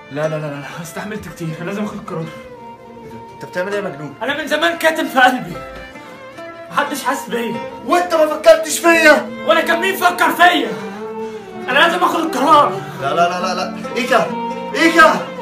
لا لا لا لا استحملت كتير لازم اخد قرار انت بتعمل ايه يا مجنون انا من زمان كاتم في قلبي محدش حاسس بيا وانت ما فكرتش فيا ولا كان مين فكر فيا انا لازم اخد القرار لا لا لا لا لا ايكا ايكا